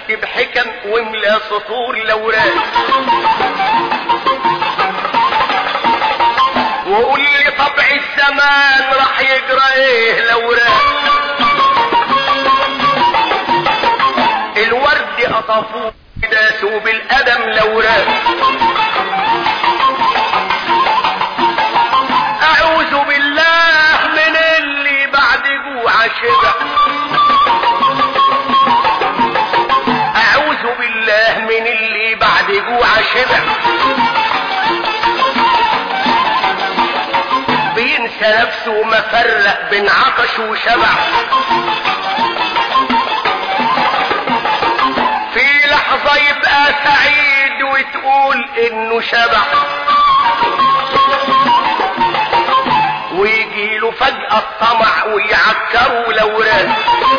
اكتب حكم واملا سطور الاوراق وقول لي طبع الزمان راح يجرى ايه الاوراق الورد قطفوه داسوا بالقدم الاوراق اعوذ بالله من اللي بعد جوع شبع اعوذ بالله من اللي بعد جوع شبع بينسى نفسه مفرق بين عطش وشبع في لحظة يبقى سعيد وتقول انه شبع ويجيله فجأة الطمع ويعكروا الاوراق